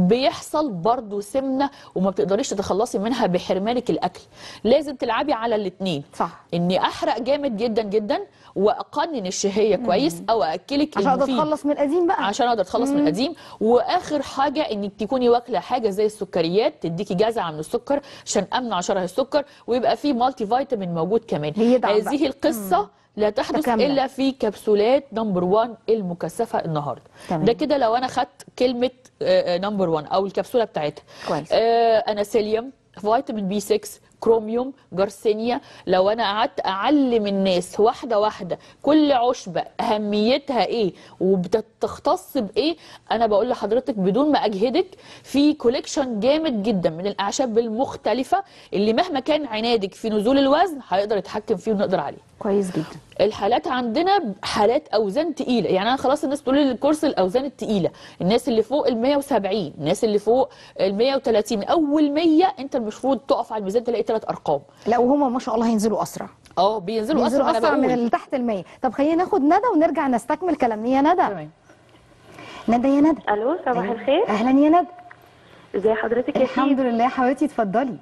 بيحصل برضو سمنه وما بتقدريش تتخلصي منها بحرمانك الاكل لازم تلعبي على الاثنين صح اني احرق جامد جدا جدا واقنن الشهيه كويس او اكلك عشان اقدر المفيد. اتخلص من القديم بقى عشان اقدر اتخلص من القديم واخر حاجه انك تكوني واكله حاجه زي السكريات تديكي جزعه من السكر عشان امنع شره السكر ويبقى في مالتي فيتامين موجود كمان بيدعم هذه بقى. القصه لا تحدث متكاملة. الا في كبسولات نمبر 1 المكثفه النهارده تمام. ده كده لو انا خدت كلمه نمبر 1 او الكبسوله بتاعتها كويس. آه اناسيليوم فيتامين بي 6 كروميوم جارسينيا لو انا قعدت اعلم الناس واحده واحده كل عشبه اهميتها ايه وبتختص بايه انا بقول لحضرتك بدون ما اجهدك في كوليكشن جامد جدا من الاعشاب المختلفه اللي مهما كان عنادك في نزول الوزن هيقدر يتحكم فيه ونقدر عليه كويس جدا الحالات عندنا حالات اوزان تقيله يعني انا خلاص الناس تقول لي الكورس الاوزان التقيله الناس اللي فوق ال 170 الناس اللي فوق ال 130 اول 100 انت المفروض تقف على الميزان تلاقي ثلاث ارقام لا وهما ما شاء الله هينزلوا اسرع اه بينزلوا بينزلوا اسرع انا اسرع من بقول اللي تحت ال 100 طب خلينا ناخد ندى ونرجع نستكمل كلامنا يا ندى تمام ندى يا ندى الو صباح أيوة. الخير اهلا يا ندى ازي حضرتك يا الحمد سيدي لله يا حبيبتي اتفضلي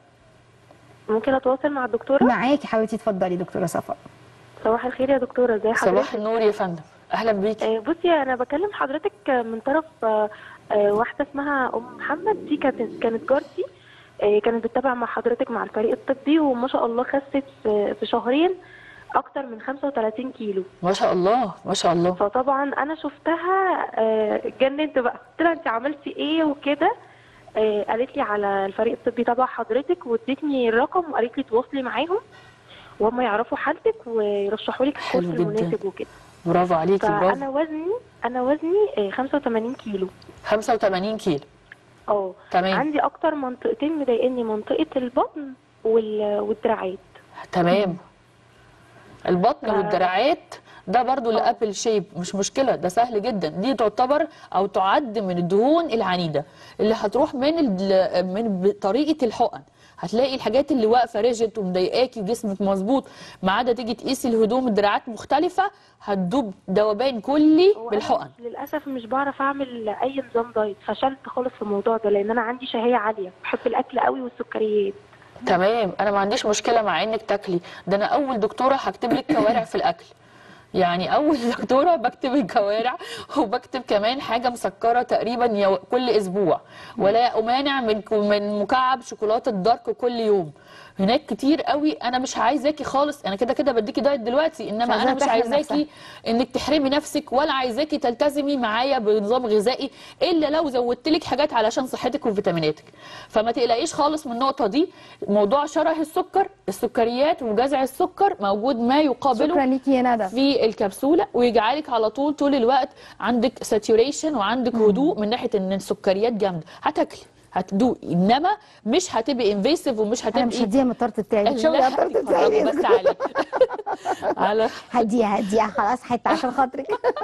ممكن اتواصل مع الدكتوره معاكي حبيبتي اتفضلي دكتوره صفاء صباح الخير يا دكتوره ازي صباح حضرتك النور يا فندم اهلا بيكي آه، بصي انا بكلم حضرتك من طرف آه، آه، واحده اسمها ام محمد دي كانت كانت جارتي آه، كانت بتتابع مع حضرتك مع الفريق الطبي وما شاء الله خست في في شهرين اكتر من 35 كيلو ما شاء الله ما شاء الله فطبعا انا شفتها آه، اتجننت بقى قلت لها انت عملتي ايه وكده آه، قالت لي على الفريق الطبي تبع حضرتك وادتني الرقم وقالت لي تواصلي معاهم وهم يعرفوا حالتك ويرشحوا لك الكورس حلو جدا. المناسب وكده برافو عليكي برافو فانا وزني انا وزني آه، 85 كيلو 85 كيلو اه تمام عندي اكتر منطقتين مضايقني منطقه البطن وال- والدراعات تمام البطن ف- والدراعات ده برضو آه. لابل شيب مش مشكله ده سهل جدا دي تعتبر او تعد من الدهون العنيده اللي هتروح من ال- من ب- طريقه الحقن هتلاقي الحاجات اللي واقفه ريجيت ومضايقاكي وجسمك مظبوط ما عدا تيجي تقيسي الهدوم الدراعات مختلفه هتدوب ذوبان كلي هو أنا بالحقن مش- للاسف مش بعرف اعمل اي نظام دايت فشلت خالص في الموضوع ده لان انا عندي شهيه عاليه بحب الاكل قوي والسكريات تمام انا ما عنديش مشكله مع انك تاكلي ده انا اول دكتوره هكتب لك كوارع في الاكل يعني اول دكتوره بكتب الكوارع وبكتب كمان حاجه مسكره تقريبا يو- كل اسبوع ولا امانع من من مكعب شوكولاته دارك كل يوم هناك كتير قوي انا مش عايزاكي خالص انا كده كده بديكي دايت دلوقتي انما عايزاها انا مش تحرم عايزاكي انك تحرمي نفسك ولا عايزاكي تلتزمي معايا بنظام غذائي الا لو زودت لك حاجات علشان صحتك وفيتاميناتك فما تقلقيش خالص من النقطه دي موضوع شره السكر السكريات وجزع السكر موجود ما يقابله شكرا ليكي يا ندى في الكبسوله ويجعلك على طول طول الوقت عندك ساتوريشن وعندك هدوء من ناحيه ان السكريات جامده هتاكلي هتدوقي انما مش هتبقي انفيسيف ومش انا مش هتبقي هديها من الطرت بتاعي شوفي لا الطرت هتفرجوا بتاعي بس على على هديها هديها خلاص حته عشان خاطرك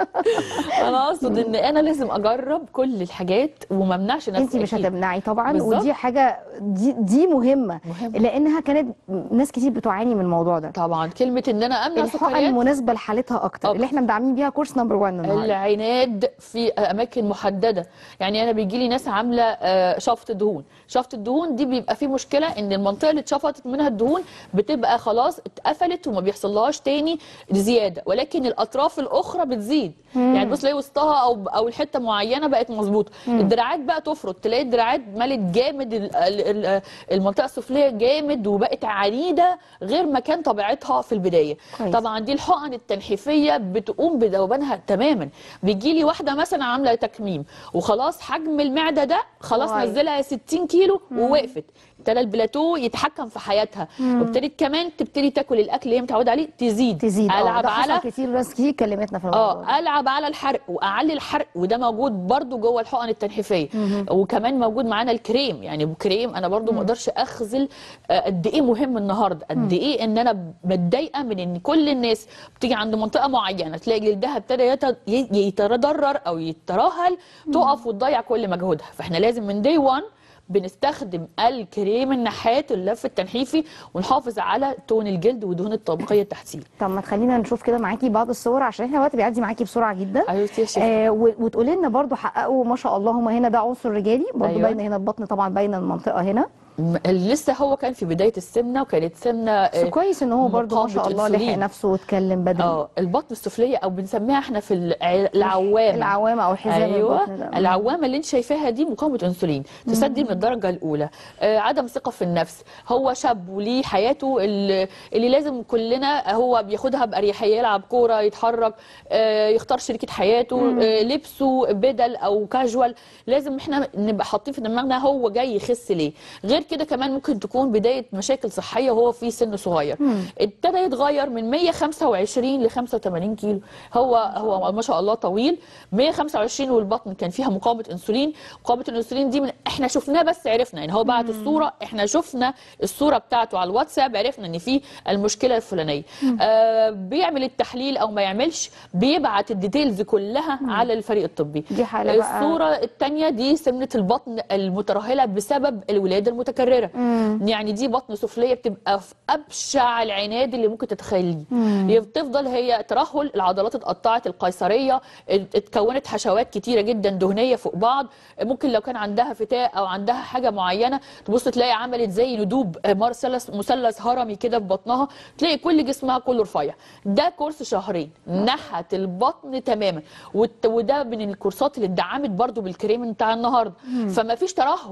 انا اقصد ان انا لازم اجرب كل الحاجات وما امنعش نفسي انت مش أكيد. هتمنعي طبعا بالظبط. ودي حاجه دي دي مهمه مهمة. لانها كانت ناس كتير بتعاني من الموضوع ده طبعا كلمه ان انا امنع الحقن سكريات المناسبه لحالتها اكتر أكتر. اللي احنا مدعمين بيها كورس نمبر 1 النهارده العناد في اماكن محدده يعني انا بيجي لي ناس عامله آه، شفط دهون شفط الدهون دي بيبقى فيه مشكله ان المنطقه اللي اتشفطت منها الدهون بتبقى خلاص اتقفلت وما بيحصلهاش تاني زياده ولكن الاطراف الاخرى بتزيد يعني بص تلاقي وسطها او او الحته معينه بقت مظبوطه الدراعات بقى تفرط تلاقي الدراعات ملت جامد ال- ال- ال- المنطقه السفليه جامد وبقت عنيده غير ما كان طبيعتها في البدايه كويس. طبعا دي الحقن التنحيفيه بتقوم بذوبانها تماما بيجي لي واحده مثلا عامله تكميم وخلاص حجم المعده ده خلاص واي. نزلها 60 كيلو ووقفت ابتدى البلاتو يتحكم في حياتها وابتدت كمان تبتدي تاكل الاكل اللي هي متعوده عليه تزيد تزيد اه العب ده حصل على كتير ناس كتير كلمتنا في الموضوع ده. اه العب على الحرق واعلي الحرق وده موجود برضو جوه الحقن التنحيفيه وكمان موجود معانا الكريم يعني كريم انا برضو ما اقدرش اخذل آه، قد ايه مهم النهارده قد ايه ان انا متضايقه من ان كل الناس بتيجي عند منطقه معينه تلاقي جلدها ابتدى يت- ي- يتضرر او يترهل تقف وتضيع كل مجهودها فاحنا لازم من دي 1 بنستخدم الكريم النحات اللف التنحيفي ونحافظ على تون الجلد ودهون الطبقيه التحتيه طب ما تخلينا نشوف كده معاكي بعض الصور عشان احنا الوقت بيعدي معاكي بسرعه جدا ايوه يا شيخ آه و- وتقولي لنا برضو حققوا ما شاء الله هما هنا ده عنصر رجالي برضو أيوة. باينه هنا البطن طبعا باينه المنطقه هنا م- لسه هو كان في بدايه السمنه وكانت سمنه بس آه، كويس ان هو برضو ما شاء مقاومة الله لحق الأنسولين. نفسه واتكلم بدري اه البطن السفليه او بنسميها احنا في الع- العوامه العوامه او حزام ايوه البطن ده العوامه اللي انت شايفاها دي مقاومه انسولين تسدي من الدرجه الاولى آه عدم ثقه في النفس هو شاب وليه حياته اللي, اللي لازم كلنا هو بياخدها باريحيه يلعب كوره يتحرك آه يختار شريكه حياته آه لبسه بدل او كاجوال لازم احنا نبقى حاطين في دماغنا هو جاي يخس ليه غير كده كمان ممكن تكون بدايه مشاكل صحيه وهو في سن صغير ابتدى يتغير من 125 ل 85 كيلو هو هو ما شاء الله طويل 125 والبطن كان فيها مقاومه انسولين مقاومه الانسولين دي من احنا شفناه بس عرفنا يعني هو بعت الصوره احنا شفنا الصوره بتاعته على الواتساب عرفنا ان في المشكله الفلانيه آه بيعمل التحليل او ما يعملش بيبعت الديتيلز كلها على الفريق الطبي دي حالة بقى- الصوره الثانيه دي سمنه البطن المترهله بسبب الولاده المتكرره يعني دي بطن سفليه بتبقى في ابشع العناد اللي ممكن تتخيليه تفضل هي ترهل العضلات اتقطعت القيصريه ات- اتكونت حشوات كتيره جدا دهنيه فوق بعض ممكن لو كان عندها فتاء او عندها حاجه معينه تبص تلاقي عملت زي ندوب آه، مثلث مثلث هرمي كده في بطنها تلاقي كل جسمها كله رفيع ده كورس شهرين نحت البطن تماما والت- وده من الكورسات اللي اتدعمت برضو بالكريم بتاع النهارده فما فيش ترهل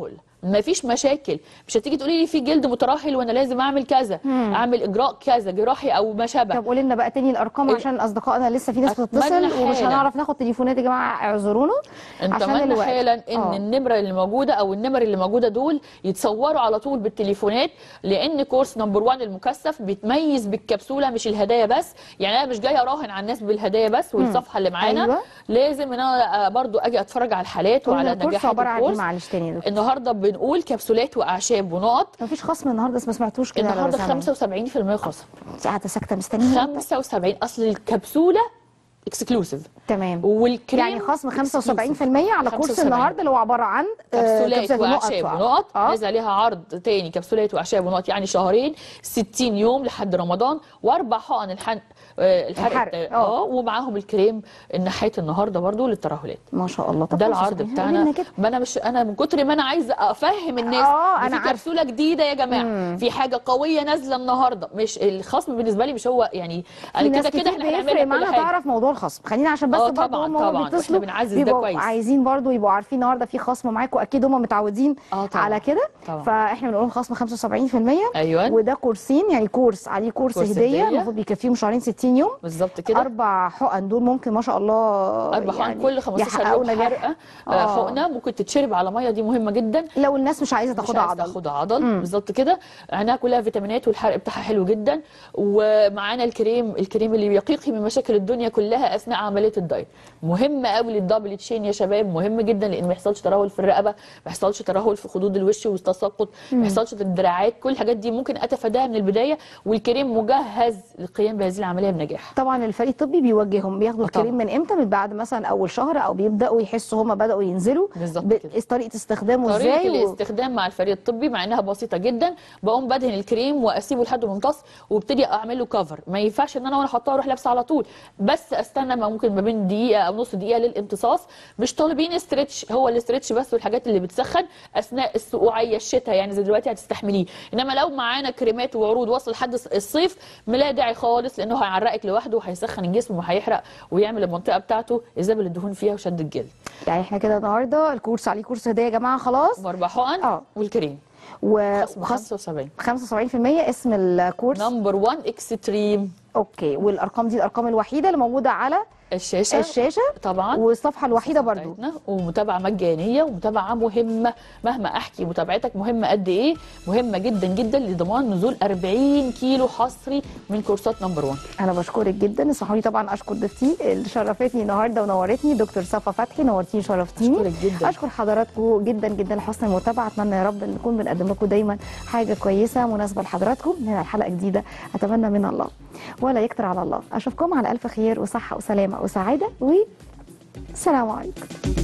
مفيش مشاكل مش هتيجي تقولي لي في جلد مترهل وانا لازم اعمل كذا اعمل اجراء كذا جراحي او ما شابه طب قولي لنا بقى تاني الارقام ال- عشان اصدقائنا لسه في ناس أتمنى بتتصل ومش حالا. هنعرف ناخد تليفونات يا جماعه اعذرونا عشان نتمنى الوقت. حالا ان آه. النمره اللي موجوده او النمر اللي موجوده دول يتصوروا على طول بالتليفونات لان كورس نمبر 1 المكثف بيتميز بالكبسوله مش الهدايا بس يعني انا مش جايه اراهن على الناس بالهدايا بس والصفحه اللي معانا أيوة. لازم ان انا آه، برضو اجي اتفرج على الحالات قولي وعلى لنا الكورس نجاحات عباره عن ايه الكورس معلش تاني يا دكتور النهارده بنقول كبسولات واعشاب ونقط مفيش خصم النهارده بس ما سمعتوش كده النهارده على سامع. 75% خصم قاعده ساكته مستنيه 75 اصل الكبسوله اكسكلوسيف تمام والكريم يعني خصم 75% exclusive. على كورس 75. النهارده اللي هو عباره عن آه، كبسولات كبسولات واعشاب ونقط. ونقط اه نازل عليها عرض تاني كبسولات واعشاب ونقط يعني شهرين 60 يوم لحد رمضان واربع حقن الحن آه، الحرق الحرق، الت- اه. اه ومعاهم الكريم النحات النهارده برضو للترهلات ما شاء الله طب ده خلاص العرض قولي بتاعنا لنا كده. ما انا مش انا من كتر ما انا عايزه افهم الناس اه، إن أنا في عارفة. كبسوله جديده يا جماعه في حاجه قويه نازله النهارده مش الخصم بالنسبه لي مش هو يعني في انا ناس كده كده كتير احنا بيفرق هنعمل كل معانا حاجه تعرف موضوع الخصم خلينا عشان بس اه برضه طبعاً، هم طبعاً. بيتصلوا إحنا بنعزز ده بيبقوا كويس. عايزين برضه يبقوا عارفين النهارده في خصم معاكم اكيد هم متعودين اه طبعاً. على كده طبعاً. فاحنا بنقول خصم 75% ايوه وده كورسين يعني كورس عليه كورس, كورس هديه هدية. المفروض بيكفيهم شهرين 60 يوم بالظبط كده اربع حقن دول ممكن ما شاء الله اربع حقن يعني كل 15 يحققوا يوم نجاح. حرقه آه. آه. حقنه ممكن تتشرب على ميه دي مهمه جدا لو الناس مش عايزه مش تاخدها عايز عضل تاخدها عضل بالظبط كده عينها كلها فيتامينات والحرق بتاعها حلو جدا ومعانا الكريم الكريم اللي بيقيقي من مشاكل الدنيا كلها اثناء عمليه الدايت مهم قوي للدبل تشين يا شباب مهم جدا لان ما يحصلش ترهل في الرقبه ما يحصلش ترهل في خدود الوش والتساقط ما يحصلش الدراعات كل الحاجات دي ممكن اتفاداها من البدايه والكريم مجهز للقيام بهذه العمليه بنجاح طبعا الفريق الطبي بيوجههم بياخدوا آه الكريم طبعاً. من امتى من بعد مثلا اول شهر او بيبداوا يحسوا هم بداوا ينزلوا بالظبط ب- كده. طريقه استخدامه طريقه ازاي و... الاستخدام مع الفريق الطبي مع انها بسيطه جدا بقوم بدهن الكريم واسيبه لحد ما يمتص وابتدي اعمل له كفر ما ينفعش ان انا وانا حاطاه اروح لابسه على طول بس استنى ما ممكن ما بين دقيقه او نص دقيقه للامتصاص مش طالبين استرتش هو الاسترتش بس والحاجات اللي بتسخن اثناء السقوعيه الشتاء يعني زي دلوقتي هتستحمليه انما لو معانا كريمات وعروض وصل لحد الصيف ملا داعي خالص لانه هيعرقك لوحده وهيسخن الجسم وهيحرق ويعمل المنطقه بتاعته اذابه الدهون فيها وشد الجلد يعني احنا كده النهارده الكورس عليه كورس هديه يا جماعه خلاص واربع حقن اه. والكريم و- خصم وخصم 75 75% اسم الكورس نمبر 1 اكستريم اوكي والارقام دي الارقام الوحيده اللي موجوده على الشاشه الشاشه طبعا والصفحه الوحيده برضو بتاعتنا ومتابعه مجانيه ومتابعه مهمه مهما احكي متابعتك مهمه قد ايه مهمه جدا جدا لضمان نزول 40 كيلو حصري من كورسات نمبر 1 انا بشكرك جدا اسمحوا لي طبعا اشكر ضيفتي اللي شرفتني النهارده ونورتني دكتور صفا فتحي نورتيني شرفتيني أشكرك جدا. اشكر حضراتكم جدا جدا لحسن المتابعه اتمنى يا رب نكون بنقدم لكم دايما حاجه كويسه مناسبه لحضراتكم من الحلقه جديده اتمنى من الله ولا يكتر على الله اشوفكم على الف خير وصحه وسلامه وسعاده والسلام عليكم